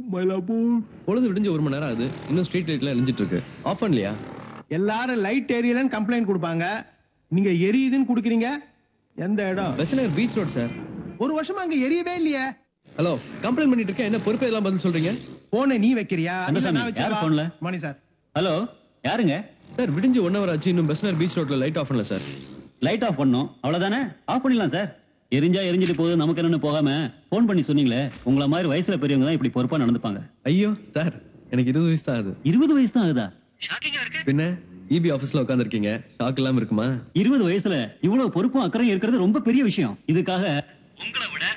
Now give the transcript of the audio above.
மயிலாப்பூர் பொழுது விடிஞ்சு ஒரு மணி நேரம் ஆகுது இன்னும் ஸ்ட்ரீட் லைட்ல எரிஞ்சிட்டு இருக்கு ஆஃப் பண்ணலையா எல்லாரும் லைட் ஏரியலன்னு கம்ப்ளைண்ட் கொடுப்பாங்க நீங்க எரியுதுன்னு குடுக்குறீங்க எந்த இடம் பெசநகர் பீச் ரோட் சார் ஒரு வருஷமா அங்க எரியவே இல்லையே ஹலோ கம்ப்ளைண்ட் பண்ணிட்டு இருக்கேன் என்ன பொறுப்பே எல்லாம் பதில் சொல்றீங்க போனை நீ வைக்கிறியா இல்ல கந்தசாமி, நான் வச்சிடவா? யார் போன்ல? மணி சார் ஹலோ யாருங்க சார் விடிஞ்சு ஒன் ஹவர் ஆச்சு இன்னும் பெசநகர் பீச் ரோட்ல லைட் ஆஃப் பண்ணல சார் லைட் ஆஃப் பண்ணோம் அவ்வளவுதானே ஆஃப் பண்ணிடலாம் சார் எரிஞ்சா எரிஞ்சிட்டு போகுது நமக்கு என்னன்னு போகாம ஃபோன் பண்ணி சொன்னீங்களே உங்கள மாதிரி வயசுல பெரியவங்க தான் இப்படி பொறுப்பா நடந்துப்பாங்க ஐயோ சார் எனக்கு இருபது வயசு தான் ஆகுது இருபது வயசு தான் ஆகுதா பின்ன இபி ஆபீஸ்ல உட்காந்துருக்கீங்க ஷாக் இல்லாம இருக்குமா இருபது வயசுல இவ்வளவு பொறுப்பும் அக்கறையும் இருக்கிறது ரொம்ப பெரிய விஷயம் இதுக்காக உங்களை விட